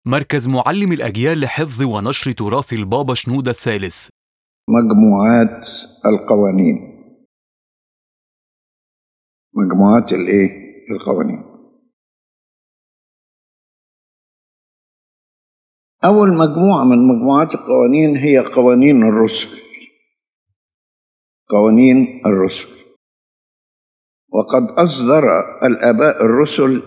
مركز معلم الأجيال لحفظ ونشر تراث البابا شنودة الثالث مجموعات القوانين مجموعات الايه القوانين اول مجموعه من مجموعات القوانين هي قوانين الرسل قوانين الرسل وقد اصدر الاباء الرسل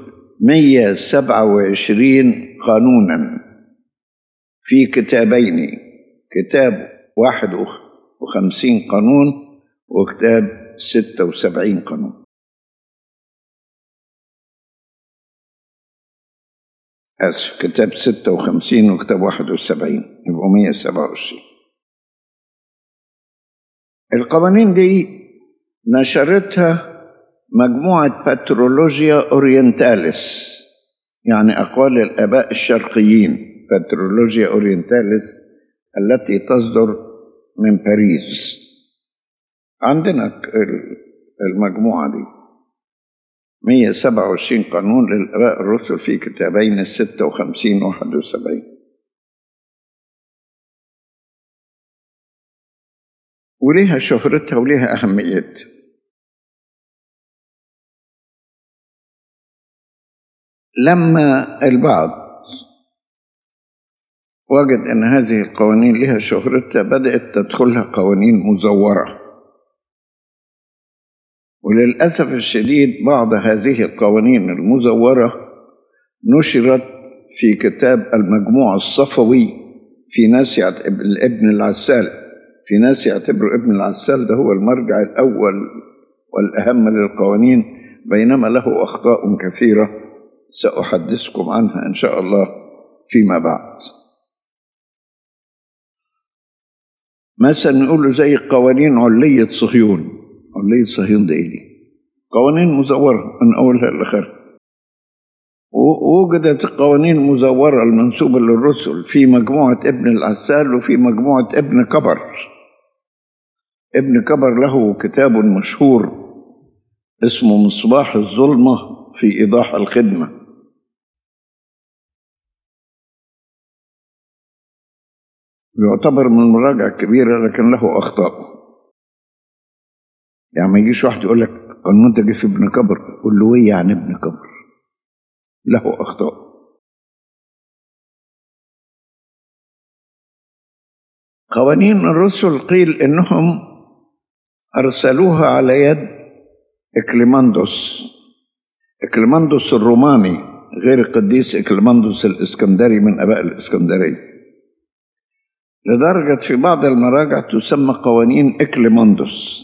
127 قانونا في كتابين كتاب 51 قانون وكتاب 76 قانون آسف كتاب 56 وكتاب 71 يبقوا 127 القوانين دي نشرتها مجموعة باترولوجيا أورينتاليس يعني أقوال الآباء الشرقيين باترولوجيا أورينتاليس التي تصدر من باريس عندنا المجموعة دي 127 قانون للآباء الرسل في كتابين 56 و 71 وليها شهرتها وليها أهميتها لما البعض وجد أن هذه القوانين لها شهرتها بدأت تدخلها قوانين مزورة وللأسف الشديد بعض هذه القوانين المزورة نشرت في كتاب المجموع الصفوي في ناس يعتبر ابن العسال في ناس يعتبر ابن العسال ده هو المرجع الأول والأهم للقوانين بينما له أخطاء كثيرة سأحدثكم عنها إن شاء الله فيما بعد مثلا نقول زي قوانين علية صهيون علية صهيون ده إيه دي؟ قوانين مزورة من أولها لآخرها ووجدت القوانين المزورة المنسوبة للرسل في مجموعة ابن العسال وفي مجموعة ابن كبر ابن كبر له كتاب مشهور اسمه مصباح الظلمة في إيضاح الخدمة يعتبر من المراجع الكبيرة لكن له أخطاء يعني ما يجيش واحد يقول لك قانون ده جه في ابن كبر قول له ايه يعني ابن كبر له أخطاء قوانين الرسل قيل إنهم أرسلوها على يد إكليماندوس إكليماندوس الروماني غير القديس إكليماندوس الإسكندري من أباء الإسكندرية لدرجة في بعض المراجع تسمى قوانين إكليماندوس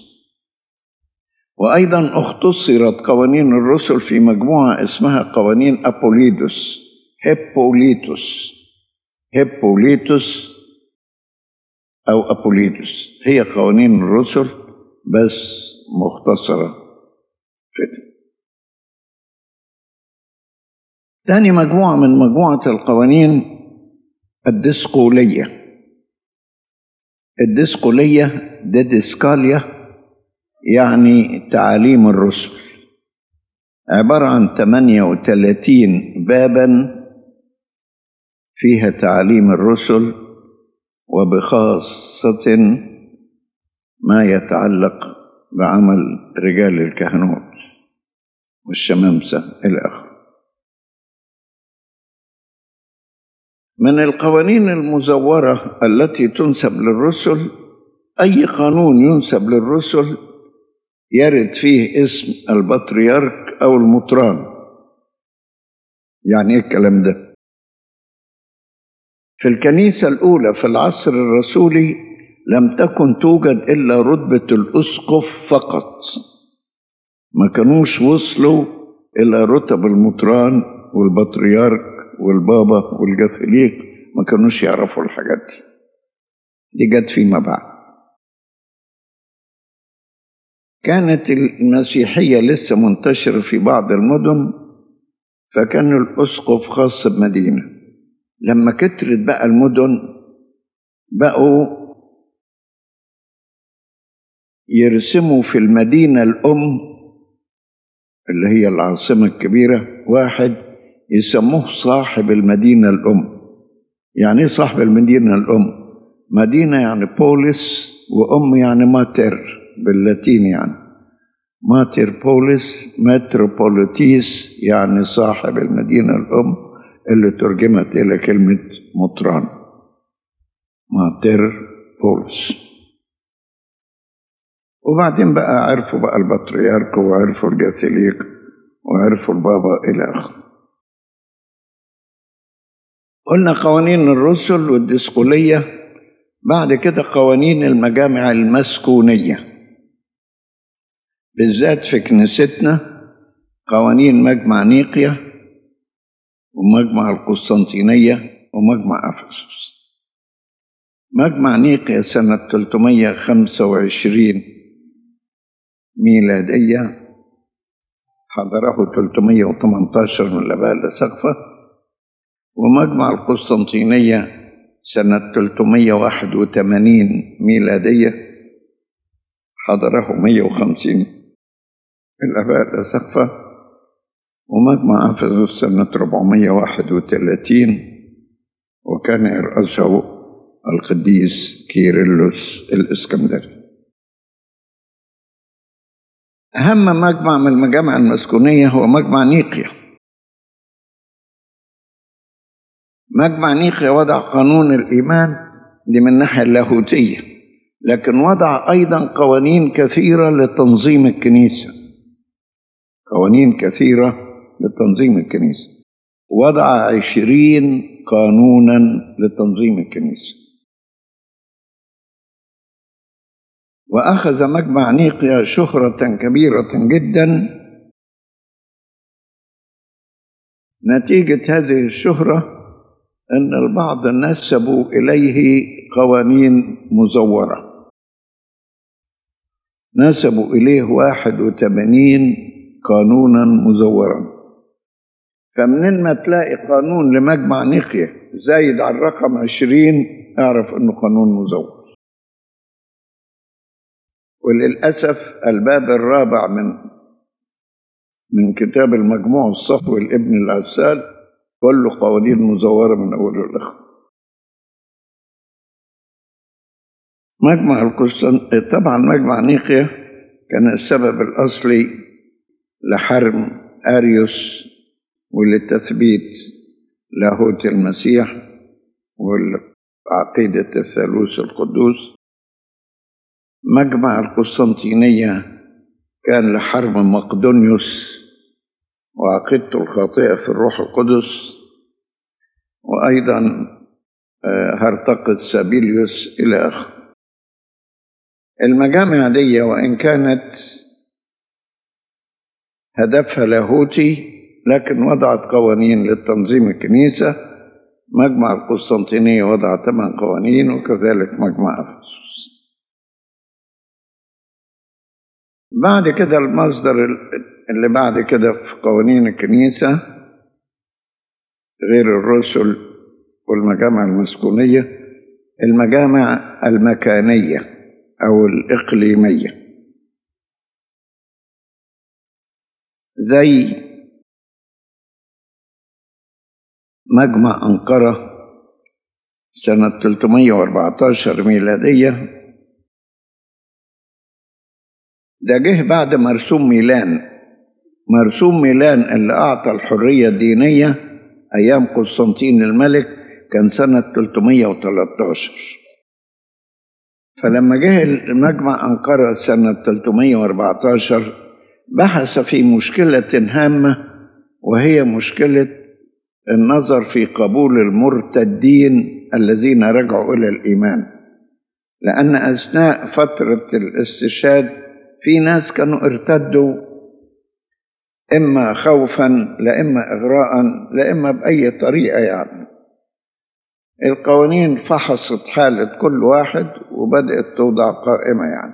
وأيضا اختصرت قوانين الرسل في مجموعة اسمها قوانين أبوليدوس هيبوليتوس هيبوليتوس أو أبوليدوس هي قوانين الرسل بس مختصرة كده تاني مجموعة من مجموعة القوانين الدسقولية الدسقولية ديدسكاليا يعني تعاليم الرسل عبارة عن 38 بابا فيها تعاليم الرسل وبخاصة ما يتعلق بعمل رجال الكهنوت والشمامسة إلى آخره من القوانين المزورة التي تنسب للرسل أي قانون ينسب للرسل يرد فيه اسم البطريرك أو المطران يعني إيه الكلام ده في الكنيسة الأولى في العصر الرسولي لم تكن توجد إلا رتبة الأسقف فقط ما كانوش وصلوا إلى رتب المطران والبطريرك والبابا والجاثليق ما كانوش يعرفوا الحاجات دي دي جت فيما بعد كانت المسيحية لسه منتشرة في بعض المدن فكان الأسقف خاص بمدينة لما كترت بقى المدن بقوا يرسموا في المدينة الأم اللي هي العاصمة الكبيرة واحد يسموه صاحب المدينة الأم يعني ايه صاحب المدينة الأم مدينة يعني بوليس وأم يعني ماتر باللاتيني يعني ماتر بوليس متروبوليتيس يعني صاحب المدينة الأم اللي ترجمت إلى كلمة مطران ماتر بوليس وبعدين بقى عرفوا بقى البطريرك وعرفوا الجاثليق وعرفوا البابا إلى آخره قلنا قوانين الرسل والدسقولية بعد كده قوانين المجامع المسكونية بالذات في كنيستنا قوانين مجمع نيقيا ومجمع القسطنطينية ومجمع أفسس مجمع نيقيا سنة 325 ميلادية حضره 318 من الآباء الأسقفة ومجمع القسطنطينية سنة 381 ميلادية حضره 150 الآباء الأسقفة ومجمع أفسس سنة 431 وكان يرأسه القديس كيرلس الإسكندري أهم مجمع من المجامع المسكونية هو مجمع نيقيا مجمع نيقيا وضع قانون الإيمان دي من الناحية اللاهوتية لكن وضع أيضا قوانين كثيرة لتنظيم الكنيسة قوانين كثيرة لتنظيم الكنيسة وضع عشرين قانونا لتنظيم الكنيسة وأخذ مجمع نيقيا شهرة كبيرة جدا نتيجة هذه الشهرة أن البعض نسبوا إليه قوانين مزورة نسبوا إليه واحد وثمانين قانونا مزورا فمنين ما تلاقي قانون لمجمع نيقيا زايد على الرقم عشرين اعرف انه قانون مزور وللأسف الباب الرابع من من كتاب المجموع الصفوي لابن العسال كله قوانين مزورة من أوله لآخره مجمع القسطن طبعا مجمع نيقيا كان السبب الأصلي لحرم أريوس ولتثبيت لاهوت المسيح وعقيدة الثالوث القدوس مجمع القسطنطينية كان لحرب مقدونيوس وعقيدته الخاطئة في الروح القدس وأيضا هرطقة سابيليوس إلى آخره المجامع دي وإن كانت هدفها لاهوتي لكن وضعت قوانين لتنظيم الكنيسة مجمع القسطنطينية وضع ثمان قوانين وكذلك مجمع أفسس بعد كده المصدر اللي بعد كده في قوانين الكنيسة غير الرسل والمجامع المسكونية المجامع المكانية أو الإقليمية زي مجمع أنقرة سنة 314 ميلادية ده جه بعد مرسوم ميلان مرسوم ميلان اللي أعطى الحرية الدينية أيام قسطنطين الملك كان سنة 313 فلما جه المجمع أنقرة سنة 314 بحث في مشكلة هامة وهي مشكلة النظر في قبول المرتدين الذين رجعوا إلى الإيمان لأن أثناء فترة الاستشهاد في ناس كانوا ارتدوا إما خوفا لا إما إغراء لا إما بأي طريقة يعني القوانين فحصت حالة كل واحد وبدأت توضع قائمة يعني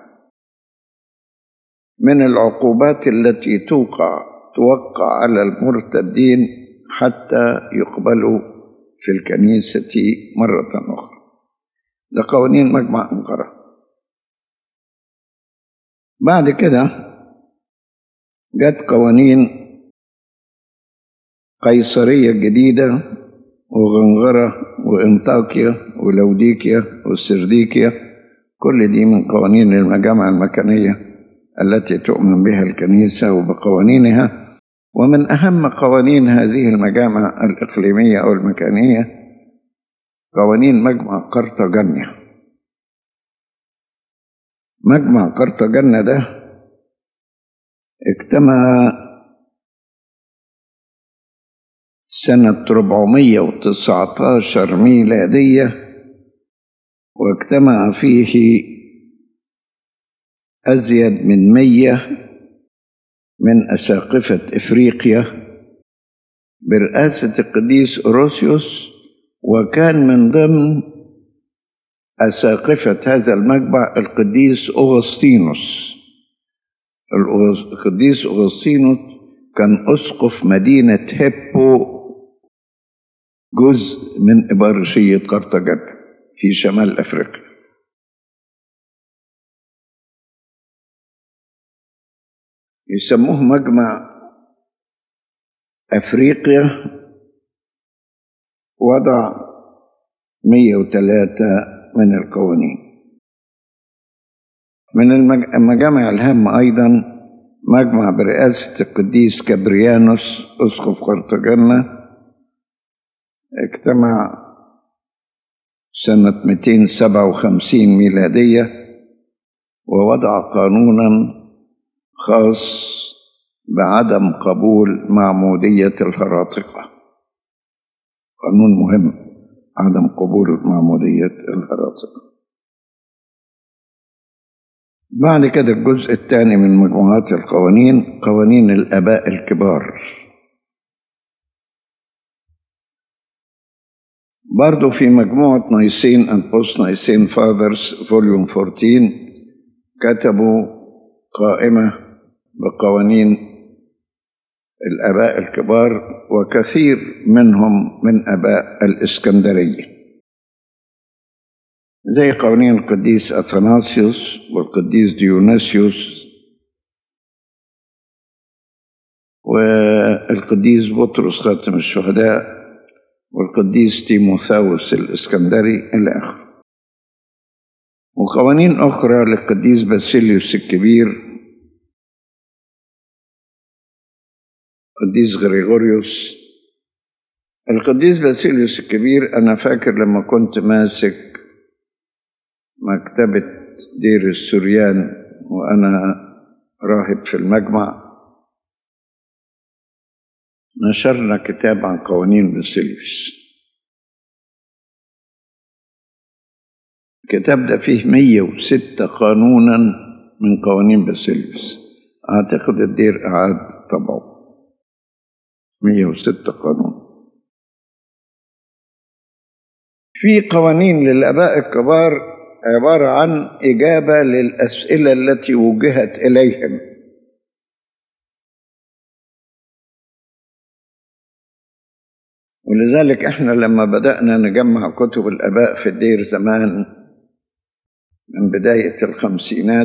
من العقوبات التي توقع توقع على المرتدين حتى يقبلوا في الكنيسة مرة أخرى ده قوانين مجمع أنقرة بعد كده جت قوانين قيصرية جديدة وغنغرة وانطاكيا ولوديكيا وسرديكيا كل دي من قوانين المجامع المكانية التي تؤمن بها الكنيسة وبقوانينها ومن أهم قوانين هذه المجامع الإقليمية أو المكانية قوانين مجمع قرطاجنة مجمع قرطاجنة ده اجتمع سنة 419 ميلادية واجتمع فيه أزيد من مية من أساقفة إفريقيا برئاسة القديس أوروسيوس وكان من ضمن أساقفة هذا المجمع القديس أغسطينوس القديس أغسطينوس كان أسقف مدينة هيبو جزء من إبارشية قرطاجنة في شمال أفريقيا يسموه مجمع أفريقيا وضع 103 من القوانين من المجامع الهامة أيضا مجمع برئاسة القديس كابريانوس أسقف قرطاجنة اجتمع سنة 257 ميلادية ووضع قانونا خاص بعدم قبول معمودية الهراطقة قانون مهم عدم قبول معمودية الهراطقة بعد كده الجزء الثاني من مجموعات القوانين قوانين الآباء الكبار برضو في مجموعة نايسين and Post نايسين Fathers فوليوم 14 كتبوا قائمة بقوانين الآباء الكبار وكثير منهم من آباء الإسكندرية زي قوانين القديس أثناسيوس والقديس ديوناسيوس والقديس بطرس خاتم الشهداء والقديس تيموثاوس الإسكندري إلى آخره وقوانين أخرى للقديس باسيليوس الكبير القديس غريغوريوس القديس باسيليوس الكبير أنا فاكر لما كنت ماسك مكتبة دير السوريان وأنا راهب في المجمع نشرنا كتاب عن قوانين باسيليوس الكتاب ده فيه 106 قانونا من قوانين باسيليوس أعتقد الدير أعاد طبعه 106 قانون في قوانين للآباء الكبار عبارة عن إجابة للأسئلة التي وجهت إليهم ولذلك احنا لما بدأنا نجمع كتب الآباء في الدير زمان من بداية الخمسينات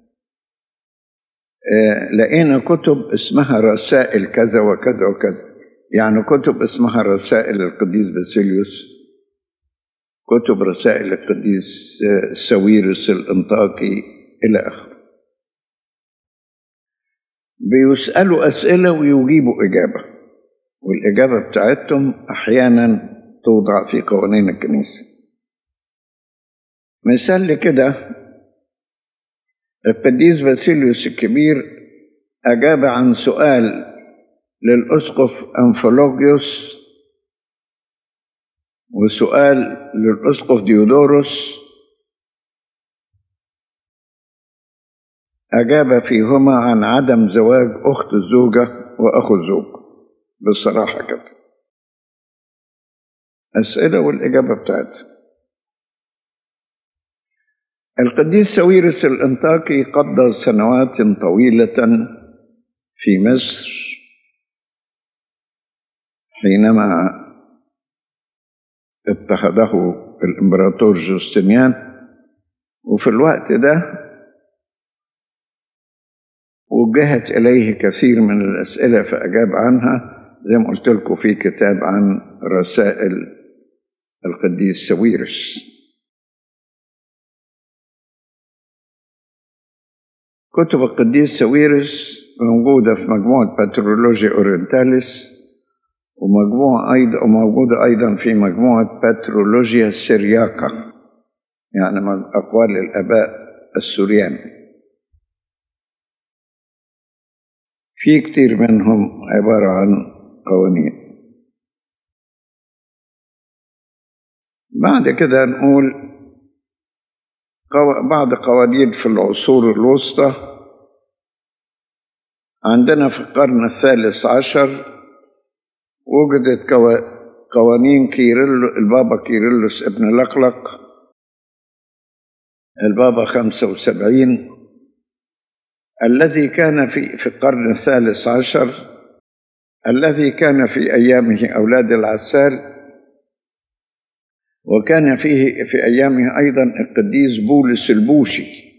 اه لقينا كتب اسمها رسائل كذا وكذا وكذا يعني كتب اسمها رسائل القديس باسيليوس كتب رسائل القديس ساويرس الانطاكي إلى آخره بيسألوا أسئلة ويجيبوا إجابة والإجابة بتاعتهم أحيانا توضع في قوانين الكنيسة مثال لكده القديس باسيليوس الكبير أجاب عن سؤال للأسقف أنفولوجيوس وسؤال للأسقف ديودوروس أجاب فيهما عن عدم زواج أخت الزوجة وأخو الزوج بالصراحة كده أسئلة والإجابة بتاعتها القديس ساويرس الانطاكي قضى سنوات طويلة في مصر حينما اضطهده الامبراطور جوستنيان وفي الوقت ده وجهت اليه كثير من الاسئله فاجاب عنها زي ما قلت لكم في كتاب عن رسائل القديس سويرس كتب القديس سويرس موجودة في مجموعة باترولوجيا أورينتاليس ومجموعة أيضا وموجودة أيضا في مجموعة باترولوجيا سيرياكا يعني أقوال الآباء السوريان في كتير منهم عبارة عن قوانين بعد كده نقول بعض قوانين في العصور الوسطى عندنا في القرن الثالث عشر وجدت قوانين كيرلو البابا كيرلس ابن لقلق البابا خمسة وسبعين الذي كان في في القرن الثالث عشر الذي كان في أيامه أولاد العسال وكان فيه في أيامه أيضا القديس بولس البوشي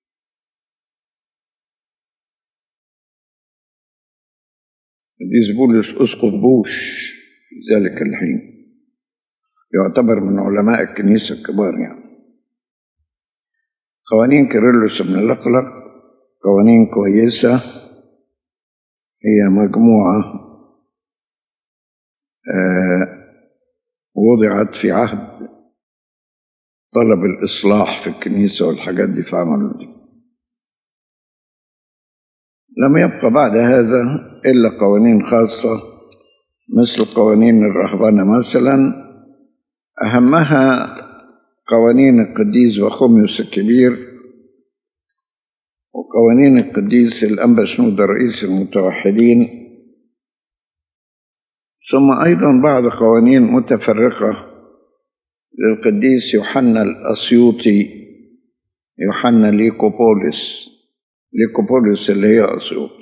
القديس بولس أسقف بوش في ذلك الحين يعتبر من علماء الكنيسة الكبار يعني قوانين كيرلس بن الأقلق قوانين كويسة هي مجموعة وضعت في عهد طلب الإصلاح في الكنيسة والحاجات دي فعملوا دي لم يبقى بعد هذا إلا قوانين خاصة مثل قوانين الرهبنة مثلا أهمها قوانين القديس بخوميوس الكبير وقوانين القديس الأنبا شنودة رئيس المتوحدين ثم أيضا بعض قوانين متفرقة للقديس يوحنا الأسيوطي يوحنا ليكوبوليس ليكوبوليس اللي هي أسيوط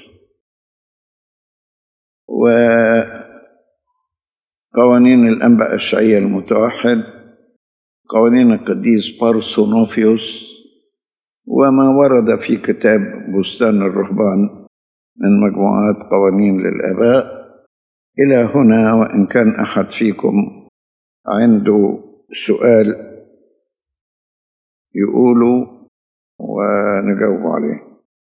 وقوانين الأنبا الشعية المتوحد قوانين القديس بارسونوفيوس وما ورد في كتاب بستان الرهبان من مجموعات قوانين للآباء إلى هنا وإن كان أحد فيكم عنده سؤال يقولوا ونجاوب عليه